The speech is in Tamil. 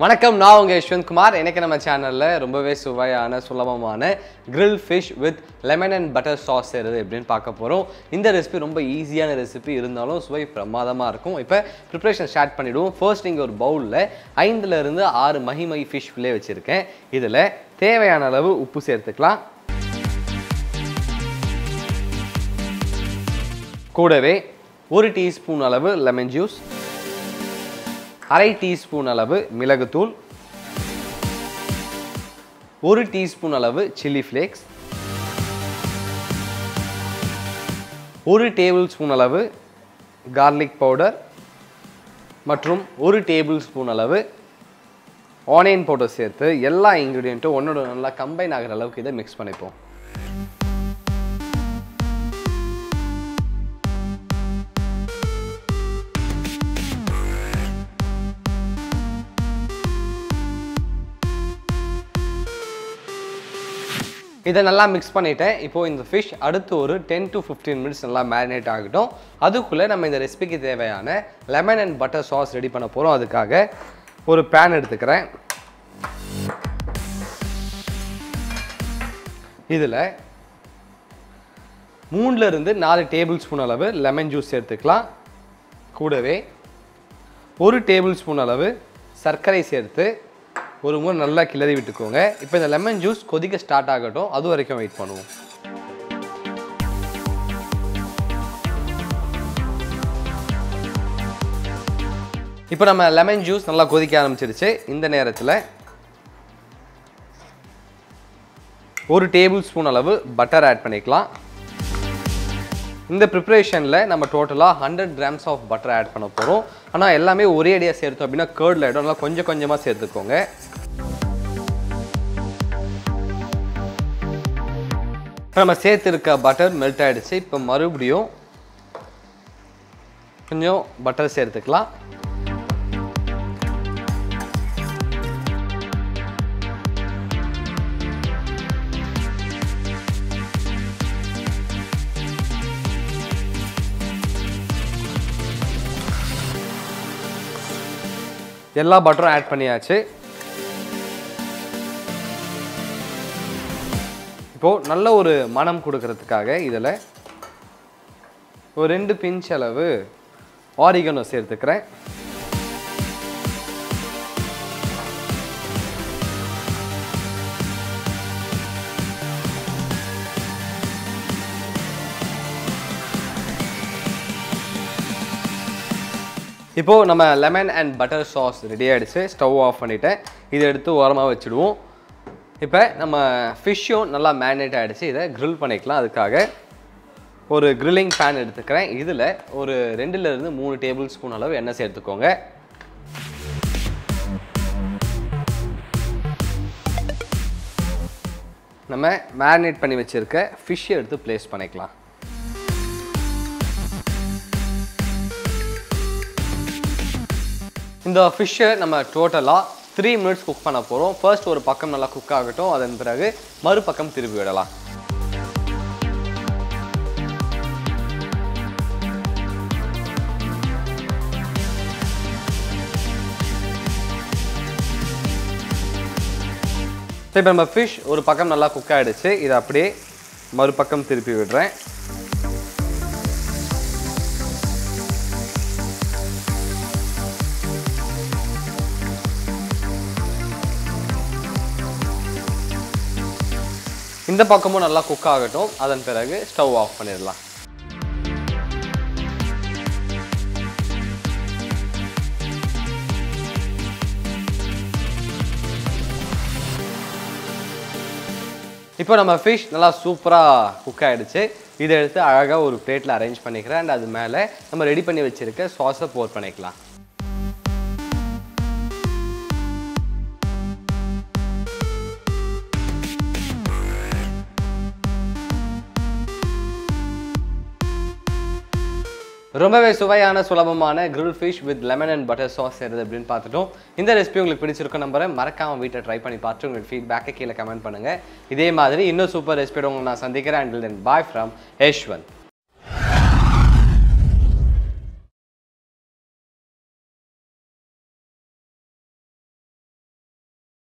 வணக்கம் நான் உங்கள் யஷ்வந்த் குமார் எனக்கு நம்ம சேனலில் ரொம்பவே சுவையான சுலபமான grill fish with lemon and butter sauce செய்கிறது எப்படின்னு பார்க்க போகிறோம் இந்த ரெசிபி ரொம்ப ஈஸியான ரெசிபி இருந்தாலும் சுவை பிரமாதமாக இருக்கும் இப்போ ப்ரிப்ரேஷன் ஸ்டார்ட் பண்ணிவிடுவோம் ஃபர்ஸ்ட் இங்கே ஒரு பவுலில் ஐந்துலேருந்து ஆறு மகிமை ஃபிஷ் ஃபில்லே வச்சுருக்கேன் இதில் தேவையான அளவு உப்பு சேர்த்துக்கலாம் கூடவே ஒரு டீஸ்பூன் அளவு லெமன் ஜூஸ் அரை டீஸ்பூன் அளவு மிளகுத்தூள் ஒரு டீஸ்பூன் அளவு சில்லி ஃப்ளேக்ஸ் ஒரு டேபிள் ஸ்பூன் அளவு கார்லிக் பவுடர் மற்றும் ஒரு டேபிள் ஸ்பூன் அளவு ஆனியன் பவுடர் சேர்த்து எல்லா இன்க்ரீடியண்ட்டும் ஒன்றோட நல்லா கம்பைன் ஆகிற அளவுக்கு இதை மிக்ஸ் பண்ணிப்போம் இதை நல்லா மிக்ஸ் பண்ணிட்டேன் இப்போது இந்த ஃபிஷ் அடுத்து ஒரு டென் டு ஃபிஃப்டீன் மினிட்ஸ் நல்லா மேரினேட் ஆகட்டும் அதுக்குள்ளே நம்ம இந்த ரெசிபிக்கு தேவையான lemon and butter sauce ready பண்ண போகிறோம் அதுக்காக ஒரு பேன் எடுத்துக்கிறேன் இதில் மூணுல இருந்து நாலு டேபிள் ஸ்பூன் அளவு லெமன் ஜூஸ் சேர்த்துக்கலாம் கூடவே ஒரு டேபிள் ஸ்பூன் அளவு சர்க்கரை சேர்த்து ஒரு முறை நல்லா கிளறி விட்டுக்கோங்க இப்போ இந்த லெமன் ஜூஸ் கொதிக்க ஸ்டார்ட் ஆகட்டும் அது வரைக்கும் வெயிட் பண்ணுவோம் இப்போ நம்ம லெமன் ஜூஸ் நல்லா கொதிக்க ஆரம்பிச்சிருச்சு இந்த நேரத்தில் ஒரு டேபிள் ஸ்பூன் அளவு பட்டர் ஆட் பண்ணிக்கலாம் இந்த ப்ரிப்ரேஷனில் நம்ம டோட்டலாக hundred grams of butter add பண்ண போகிறோம் ஆனால் எல்லாமே ஒரே அடியாக சேர்த்தோம் அப்படின்னா கேர்டில் ஆகிடும் நல்லா கொஞ்சம் கொஞ்சமாக சேர்த்துக்கோங்க நம்ம சேர்த்துருக்க பட்டர் மெல்ட் ஆகிடுச்சு இப்போ மறுபடியும் கொஞ்சம் பட்டர் சேர்த்துக்கலாம் எல்லா பட்டரும் ஆட் பண்ணியாச்சு இப்போது நல்ல ஒரு மனம் கொடுக்கறதுக்காக இதில் ஒரு ரெண்டு பிஞ்ச் அளவு ஆரிகனோ சேர்த்துக்கிறேன் இப்போது நம்ம lemon and butter sauce ready ஆகிடுச்சு ஸ்டவ் ஆஃப் பண்ணிவிட்டேன் இதை எடுத்து ஓரமாக வச்சுடுவோம் இப்போ நம்ம ஃபிஷ்ஷும் நல்லா மேரினேட் ஆகிடுச்சு இதை க்ரில் பண்ணிக்கலாம் அதுக்காக ஒரு கிரில்லிங் பேன் எடுத்துக்கிறேன் இதில் ஒரு ரெண்டுலேருந்து மூணு டேபிள் ஸ்பூன் அளவு எண்ணெய் சேர்த்துக்கோங்க நம்ம மேரினேட் பண்ணி வச்சுருக்க ஃபிஷ்ஷை எடுத்து ப்ளேஸ் பண்ணிக்கலாம் இந்த ஃபிஷ்ஷை நம்ம டோட்டலாக த்ரீ மினிட்ஸ் குக் பண்ண போகிறோம் ஃபர்ஸ்ட் ஒரு பக்கம் நல்லா குக் ஆகட்டும் அதன் பிறகு மறுபக்கம் திருப்பி விடலாம் இப்போ நம்ம ஃபிஷ் ஒரு பக்கம் நல்லா குக் ஆகிடுச்சு இதை அப்படியே மறுபக்கம் திருப்பி விடுறேன் இந்த பக்கமும் நல்லா குக் ஆகட்டும் அதன் பிறகு ஸ்டவ் ஆஃப் பண்ணிடலாம் இப்போ நம்ம ஃபிஷ் நல்லா சூப்பராக குக் ஆகிடுச்சு இதை எடுத்து அழகாக ஒரு பிளேட்டில் அரேஞ்ச் பண்ணிக்கிறேன் அண்ட் அது மேலே நம்ம ரெடி பண்ணி வச்சுருக்க சாஸை போர் பண்ணிக்கலாம் ரொம்பவே சுவையான சுலபமான grill fish with lemon and butter sauce செய்கிறது அப்படின்னு பார்த்துட்டோம் இந்த ரெசிபி உங்களுக்கு பிடிச்சிருக்கும் நம்புறேன் மறக்காம வீட்டில் ட்ரை பண்ணி பார்த்து உங்களுக்கு ஃபீட்பேக்கை கீழே கமெண்ட் பண்ணுங்கள் இதே மாதிரி இன்னும் சூப்பர் ரெசிபியோட உங்களை நான் சந்திக்கிறேன் until then bye from Yashwant